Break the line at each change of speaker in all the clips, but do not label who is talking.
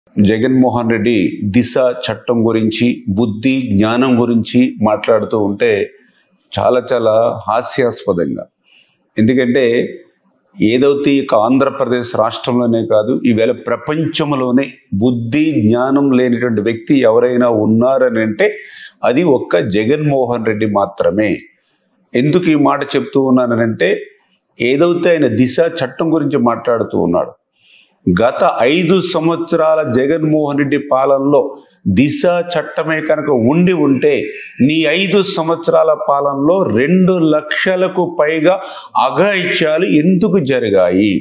జగన్మోహన్ రెడ్డి దిశ చట్టం గురించి బుద్ధి జ్ఞానం గురించి మాట్లాడుతూ ఉంటే చాలా చాలా హాస్యాస్పదంగా ఎందుకంటే ఏదైతే ఇక ఆంధ్రప్రదేశ్ రాష్ట్రంలోనే కాదు ఈవేళ ప్రపంచంలోనే బుద్ధి జ్ఞానం లేనిటువంటి వ్యక్తి ఎవరైనా ఉన్నారని అంటే అది ఒక్క జగన్మోహన్ రెడ్డి మాత్రమే ఎందుకు ఈ మాట చెప్తూ ఉన్నానంటే ఏదైతే ఆయన దిశ చట్టం గురించి మాట్లాడుతూ ఉన్నాడు గత ఐదు సంవత్సరాల జగన్మోహన్ రెడ్డి పాలనలో దిశ చట్టమే కనుక ఉండి ఉంటే నీ ఐదు సంవత్సరాల పాలనలో రెండు లక్షలకు పైగా అఘాయిత్యాలు ఎందుకు జరిగాయి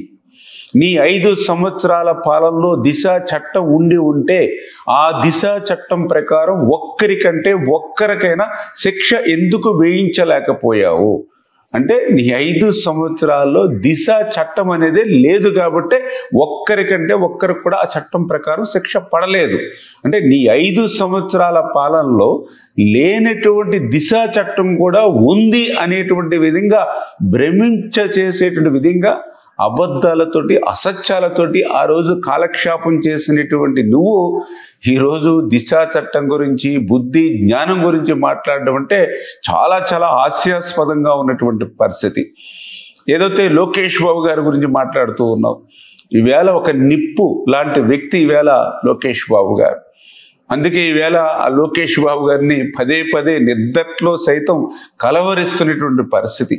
నీ ఐదు సంవత్సరాల పాలనలో దిశ చట్టం ఉండి ఉంటే ఆ దిశ చట్టం ప్రకారం ఒక్కరికంటే ఒక్కరికైనా శిక్ష ఎందుకు వేయించలేకపోయావు అంటే నీ ఐదు సంవత్సరాల్లో దిశ చట్టం అనేది లేదు కాబట్టి ఒక్కరికంటే ఒక్కరికి కూడా ఆ చట్టం ప్రకారం శిక్ష పడలేదు అంటే నీ ఐదు సంవత్సరాల పాలనలో లేనటువంటి దిశ చట్టం కూడా ఉంది అనేటువంటి విధంగా భ్రమించ చేసేటువంటి విధంగా అబద్ధాలతోటి అసత్యాలతోటి ఆ రోజు కాలక్షేపం చేసినటువంటి నువ్వు ఈరోజు దిశ చట్టం గురించి బుద్ధి జ్ఞానం గురించి మాట్లాడడం అంటే చాలా చాలా హాస్యాస్పదంగా ఉన్నటువంటి పరిస్థితి ఏదైతే లోకేష్ బాబు గారి గురించి మాట్లాడుతూ ఉన్నావు ఈవేళ ఒక నిప్పు లాంటి వ్యక్తి ఈవేళ లోకేష్ బాబు గారు అందుకే ఈవేళ ఆ లోకేష్ బాబు గారిని పదే పదే నిద్దట్లో సైతం కలవరిస్తున్నటువంటి పరిస్థితి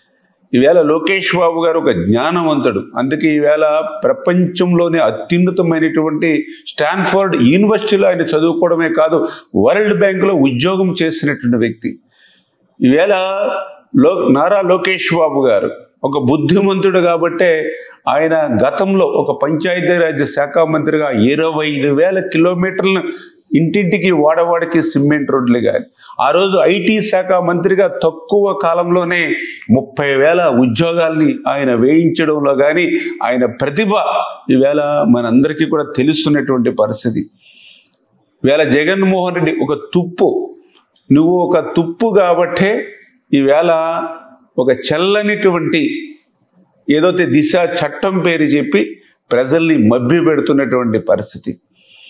ఈవేళ లోకేష్ బాబు గారు ఒక జ్ఞానవంతుడు అందుకే ఈవేళ ప్రపంచంలోనే అత్యున్నతమైనటువంటి స్టాన్ఫర్డ్ యూనివర్సిటీలో ఆయన చదువుకోవడమే కాదు వరల్డ్ బ్యాంకులో ఉద్యోగం చేసినటువంటి వ్యక్తి ఈవేళ లో నారా లోకేష్ బాబు గారు ఒక బుద్ధిమంతుడు కాబట్టే ఆయన గతంలో ఒక పంచాయతీరాజ్ శాఖ మంత్రిగా ఇరవై ఐదు వేల కిలోమీటర్లను ఇంటింటికి వాడవాడికి సిమెంట్ రోడ్లు కానీ ఆ రోజు ఐటీ శాఖ మంత్రిగా తక్కువ కాలంలోనే ముప్పై వేల ఉద్యోగాల్ని ఆయన వేయించడంలో కానీ ఆయన ప్రతిభ ఈవేళ మనందరికీ కూడా తెలుస్తున్నటువంటి పరిస్థితి ఈవేళ జగన్మోహన్ రెడ్డి ఒక తుప్పు నువ్వు ఒక తుప్పు కాబట్టే ఈవేళ ఒక చల్లనిటువంటి ఏదైతే దిశ చట్టం పేరు చెప్పి ప్రజల్ని మభ్య పెడుతున్నటువంటి పరిస్థితి